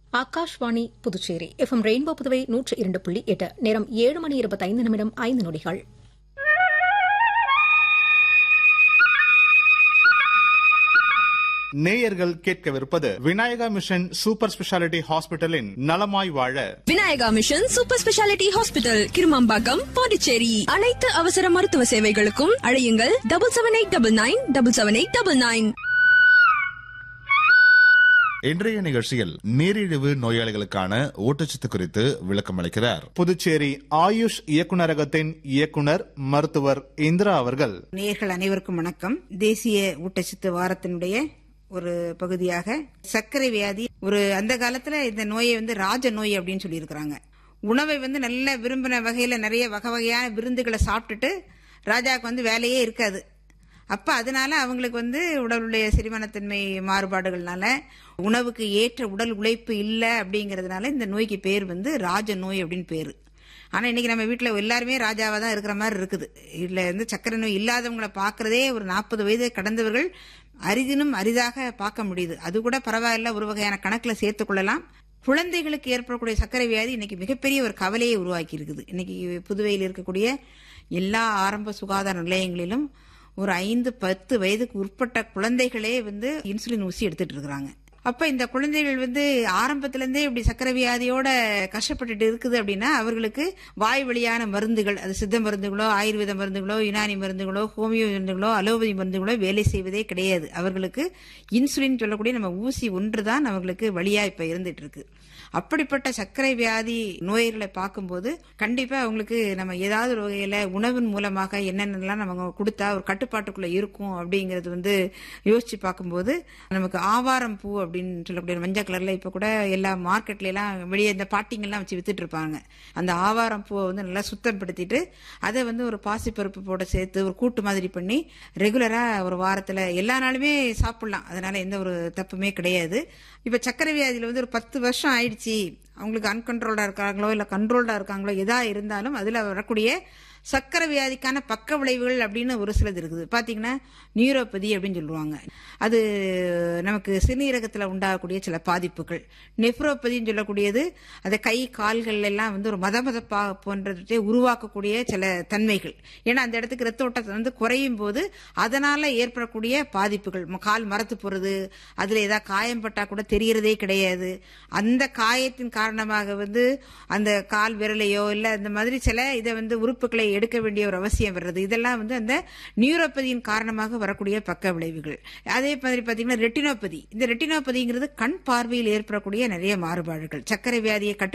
Akashvani Puducherry FM rainbow Puduvai நூற்று இரண்டு புள்ளி எட்டு நேரம் ஏழு மணி இருபத்தைந்து நிமிடம் ஐந்து நொடிகள் நேயர்கள் கேட்கவிருப்பது விநாயகா மிஷன் சூப்பர் ஸ்பெஷாலிட்டி ஹாஸ்பிட்டலின் நலமாய் வாழ Vinayaka mission super speciality hospital Kirumambakkam Pondicherry அனைத்து அவசர மருத்துவ சேவைகளுக்கும் அழையுங்கள் double seven eight double nine double seven eight double nine இன்றைய நிகழ்ச்சியில் நீரிழிவு நோயாளிகளுக்கான ஊட்டச்சத்து குறித்து விளக்கம் அளிக்கிறார் புதுச்சேரி ஆயுஷ் இயக்குநரகத்தின் இயக்குனர் மருத்துவர் இந்திரா அவர்கள் நேயர்கள் அனைவருக்கும் வணக்கம் தேசிய ஊட்டச்சத்து வாரத்தினுடைய ஒரு பகுதியாக சர்க்கரை வியாதி ஒரு அந்த காலத்துல இந்த நோயை வந்து ராஜ நோய் அப்படின்னு சொல்லியிருக்கிறாங்க உணவை வந்து நல்ல விரும்பின வகையில நிறைய வகை வகையான விருந்துகளை சாப்பிட்டுட்டு ராஜாவுக்கு வந்து வேலையே இருக்காது அப்ப அதனால அவங்களுக்கு வந்து உடலுடைய செரிமானத்தன்மை மாறுபாடுகள்னால உணவுக்கு ஏற்ற உடல் உழைப்பு இல்லை அப்படிங்கறதுனால இந்த நோய்க்கு பேர் வந்து ராஜ நோய் அப்படின்னு பேரு ஆனா இன்னைக்கு நம்ம வீட்டுல எல்லாருமே ராஜாவா தான் இருக்கிற மாதிரி இருக்குது இதுல வந்து சக்கரை நோய் இல்லாதவங்களை பாக்குறதே ஒரு நாற்பது வயது கடந்தவர்கள் அரிதினும் அரிதாக பார்க்க முடியுது அது கூட பரவாயில்ல ஒரு வகையான கணக்குல சேர்த்துக் கொள்ளலாம் குழந்தைகளுக்கு ஏற்படக்கூடிய சர்க்கரை வியாதி இன்னைக்கு மிகப்பெரிய ஒரு கவலையை உருவாக்கி இருக்குது இன்னைக்கு புதுவையில் இருக்கக்கூடிய எல்லா ஆரம்ப சுகாதார நிலையங்களிலும் ஒரு ஐந்து பத்து வயதுக்கு உட்பட்ட குழந்தைகளே வந்து இன்சுலின் ஊசி எடுத்துட்டு இருக்கிறாங்க அப்ப இந்த குழந்தைகள் வந்து ஆரம்பத்துல இருந்தே இப்படி சக்கரை வியாதியோட கஷ்டப்பட்டுட்டு இருக்குது அப்படின்னா அவர்களுக்கு வாய் வழியான மருந்துகள் அது சித்த மருந்துகளோ ஆயுர்வேத மருந்துகளோ யுனானி மருந்துகளோ ஹோமியோ மருந்துகளோ அலோபதி மருந்துகளோ வேலை செய்வதே கிடையாது அவர்களுக்கு இன்சுலின் சொல்லக்கூடிய நம்ம ஊசி ஒன்றுதான் அவர்களுக்கு வழியா இப்ப இருந்துட்டு இருக்கு அப்படிப்பட்ட சர்க்கரை வியாதி நோயர்களை பார்க்கும்போது கண்டிப்பா அவங்களுக்கு நம்ம ஏதாவது ஒரு வகையில உணவின் மூலமாக என்னென்னலாம் நம்ம கொடுத்தா ஒரு கட்டுப்பாட்டுக்குள்ள இருக்கும் அப்படிங்கறது வந்து யோசிச்சு பார்க்கும்போது நமக்கு ஆவாரம் பூ அப்படின்னு சொல்லக்கூடிய மஞ்சள் கலர்ல இப்ப கூட எல்லா மார்க்கெட்ல எல்லாம் வெளியே இந்த பாட்டிங்கெல்லாம் வச்சு வித்துட்டு இருப்பாங்க அந்த ஆவாரம் பூவை வந்து நல்லா சுத்தப்படுத்திட்டு அதை வந்து ஒரு பாசிப்பருப்பு போட சேர்த்து ஒரு கூட்டு மாதிரி பண்ணி ரெகுலரா ஒரு வாரத்துல எல்லா நாளுமே சாப்பிடலாம் அதனால எந்த ஒரு தப்புமே கிடையாது இப்ப சக்கரை வியாதியில வந்து ஒரு பத்து வருஷம் ஆயிடுச்சு அவங்களுக்கு அன்கண்ட்ரோல்டா இருக்காங்களோ இல்ல கண்ட்ரோல்டா இருக்காங்களோ எதா இருந்தாலும் அதுல வரக்கூடிய சக்கரை வியாதிக்கான பக்க விளைவுகள் அப்படின்னு ஒரு சிலது இருக்குது பாத்தீங்கன்னா நியூரோபதி அப்படின்னு சொல்லுவாங்க அது நமக்கு சிறுநீரகத்துல உண்டாகக்கூடிய சில பாதிப்புகள் நெஃப்ரோபதின்னு சொல்லக்கூடியது அது கை கால்கள் எல்லாம் வந்து ஒரு மத மதப்பா போன்றதை உருவாக்கக்கூடிய சில தன்மைகள் ஏன்னா அந்த இடத்துக்கு ரத்த ஓட்டத்தை வந்து குறையும் போது அதனால ஏற்படக்கூடிய பாதிப்புகள் கால் மரத்து போறது அதுல ஏதாவது காயம் பட்டா கூட தெரியறதே கிடையாது அந்த காயத்தின் காரணமாக வந்து அந்த கால் விரலையோ இல்ல இந்த மாதிரி சில இதை வந்து உறுப்புகளை எடுக்க வேண்டிய ஒரு அவசியம் வர்றது இதெல்லாம் வந்து அந்த நியூரோபதியின் காரணமாக வரக்கூடிய பக்க விளைவுகள் அதே மாதிரி பாத்தீங்கன்னா ரெட்டினோபதி இந்த ரெட்டினோபதிங்கிறது கண் பார்வையில் ஏற்படக்கூடிய நிறைய மாறுபாடுகள் சக்கரை வியாதியை கட்டு